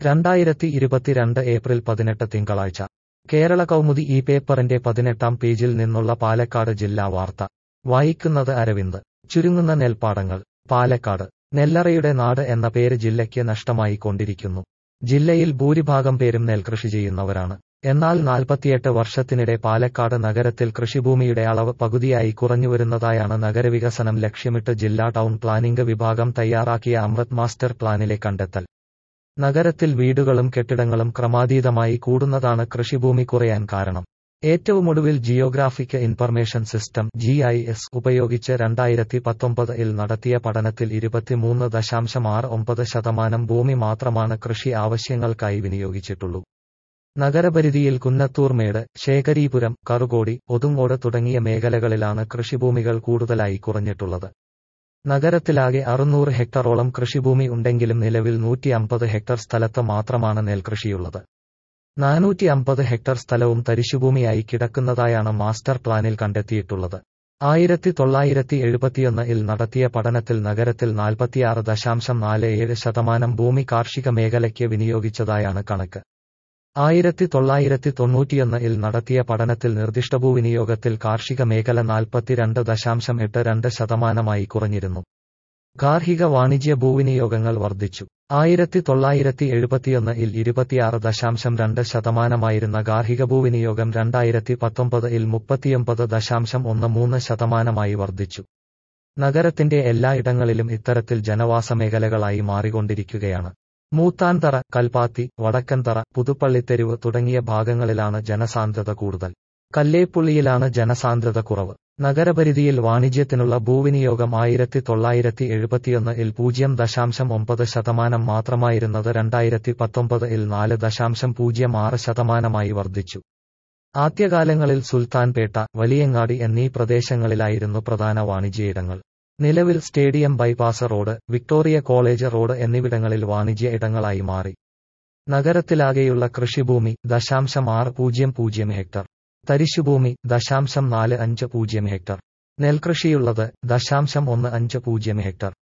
രണ്ടായിരത്തി ഇരുപത്തിരണ്ട് ഏപ്രിൽ പതിനെട്ട് തിങ്കളാഴ്ച കേരള കൗമുദി ഈ പേപ്പറിന്റെ പതിനെട്ടാം പേജിൽ നിന്നുള്ള പാലക്കാട് ജില്ലാ വാർത്ത വായിക്കുന്നത് അരവിന്ദ് ചുരുങ്ങുന്ന നെൽപ്പാടങ്ങൾ പാലക്കാട് നെല്ലറയുടെ നാട് എന്ന പേര് ജില്ലയ്ക്ക് നഷ്ടമായി കൊണ്ടിരിക്കുന്നു ജില്ലയിൽ ഭൂരിഭാഗം പേരും നെൽകൃഷി ചെയ്യുന്നവരാണ് എന്നാൽ നാൽപ്പത്തിയെട്ട് വർഷത്തിനിടെ പാലക്കാട് നഗരത്തിൽ കൃഷിഭൂമിയുടെ അളവ് പകുതിയായി കുറഞ്ഞുവരുന്നതായാണ് നഗരവികസനം ലക്ഷ്യമിട്ട് ജില്ലാ ടൗൺ പ്ലാനിംഗ് വിഭാഗം തയ്യാറാക്കിയ അമൃത് മാസ്റ്റർ പ്ലാനിലെ കണ്ടെത്തൽ നഗരത്തിൽ വീടുകളും കെട്ടിടങ്ങളും ക്രമാതീതമായി കൂടുന്നതാണ് കൃഷിഭൂമി കുറയാൻ കാരണം ഏറ്റവുമൊടുവിൽ geographic information system G I S ഉപയോഗിച്ച് രണ്ടായിരത്തി പത്തൊമ്പതിൽ നടത്തിയ പഠനത്തിൽ ഇരുപത്തിമൂന്ന് ദശാംശം ആറ് ഒമ്പത് ശതമാനം ഭൂമി മാത്രമാണ് കൃഷി ആവശ്യങ്ങൾക്കായി വിനിയോഗിച്ചിട്ടുള്ളൂ നഗരപരിധിയിൽ കുന്നത്തൂർമേട് ശേഖരീപുരം കറുകോടി ഒതുങ്ങോട് തുടങ്ങിയ മേഖലകളിലാണ് കൃഷിഭൂമികൾ കൂടുതലായി കുറഞ്ഞിട്ടുള്ളത് നഗരത്തിലാകെ അറുന്നൂറ് ഹെക്ടറോളം കൃഷിഭൂമി ഉണ്ടെങ്കിലും നിലവിൽ നൂറ്റി അമ്പത് ഹെക്ടർ സ്ഥലത്ത് മാത്രമാണ് നെൽകൃഷിയുള്ളത് നാനൂറ്റി അമ്പത് ഹെക്ടർ സ്ഥലവും തരിശുഭൂമിയായി കിടക്കുന്നതായാണ് മാസ്റ്റർ പ്ലാനിൽ കണ്ടെത്തിയിട്ടുള്ളത് ആയിരത്തി തൊള്ളായിരത്തി എഴുപത്തിയൊന്നിൽ നടത്തിയ പഠനത്തിൽ നഗരത്തിൽ നാൽപ്പത്തിയാറ് ദശാംശം നാല് ഏഴ് ശതമാനം ഭൂമി കാർഷിക മേഖലയ്ക്ക് വിനിയോഗിച്ചതായാണ് കണക്ക് ആയിരത്തി തൊള്ളായിരത്തി തൊണ്ണൂറ്റിയൊന്നിൽ നടത്തിയ പഠനത്തിൽ നിർദ്ദിഷ്ട ഭൂവിനിയോഗത്തിൽ കാർഷിക മേഖല നാൽപ്പത്തിരണ്ട് ദശാംശം എട്ട് രണ്ട് ശതമാനമായി കുറഞ്ഞിരുന്നു ഗാർഹിക വാണിജ്യ ഭൂവിനിയോഗങ്ങൾ വർദ്ധിച്ചു ആയിരത്തി തൊള്ളായിരത്തി എഴുപത്തിയൊന്നിൽ ഇരുപത്തിയാറ് ദശാംശം രണ്ട് ശതമാനമായിരുന്ന ഗാർഹിക ഭൂവിനിയോഗം രണ്ടായിരത്തി പത്തൊമ്പതിൽ മുപ്പത്തിയൊമ്പത് ദശാംശം ഒന്ന് മൂന്ന് ശതമാനമായി വർദ്ധിച്ചു നഗരത്തിന്റെ എല്ലായിടങ്ങളിലും ഇത്തരത്തിൽ ജനവാസ മേഖലകളായി മാറിക്കൊണ്ടിരിക്കുകയാണ് മൂത്താൻതറ കൽപ്പാത്തി വടക്കൻതറ പുതുപ്പള്ളിത്തെരുവ് തുടങ്ങിയ ഭാഗങ്ങളിലാണ് ജനസാന്ദ്രത കൂടുതൽ കല്ലേപ്പുള്ളിയിലാണ് ജനസാന്ദ്രത കുറവ് നഗരപരിധിയിൽ വാണിജ്യത്തിനുള്ള ഭൂവിനിയോഗം ആയിരത്തി തൊള്ളായിരത്തി എഴുപത്തിയൊന്നിൽ പൂജ്യം ദശാംശം ഒമ്പത് ശതമാനം മാത്രമായിരുന്നത് രണ്ടായിരത്തി പത്തൊമ്പതിൽ നാല് ദശാംശം പൂജ്യം ആറ് ശതമാനമായി വർദ്ധിച്ചു ആദ്യകാലങ്ങളിൽ സുൽത്താൻപേട്ട വലിയങ്ങാടി എന്നീ പ്രദേശങ്ങളിലായിരുന്നു പ്രധാന വാണിജ്യ നിലവിൽ stadium bypass road Victoria college road എന്നിവിടങ്ങളിൽ വാണിജ്യ ഇടങ്ങളായി മാറി നഗരത്തിലാകെയുള്ള കൃഷിഭൂമി ദശാംശം ആറ് പൂജ്യം പൂജ്യം ഹെക്ടർ തരിശുഭൂമി ദശാംശം നാല് അഞ്ച് പൂജ്യം ഹെക്ടർ നെൽകൃഷിയുള്ളത് ദശാംശം ഒന്ന് അഞ്ച് പൂജ്യം ഹെക്ടർ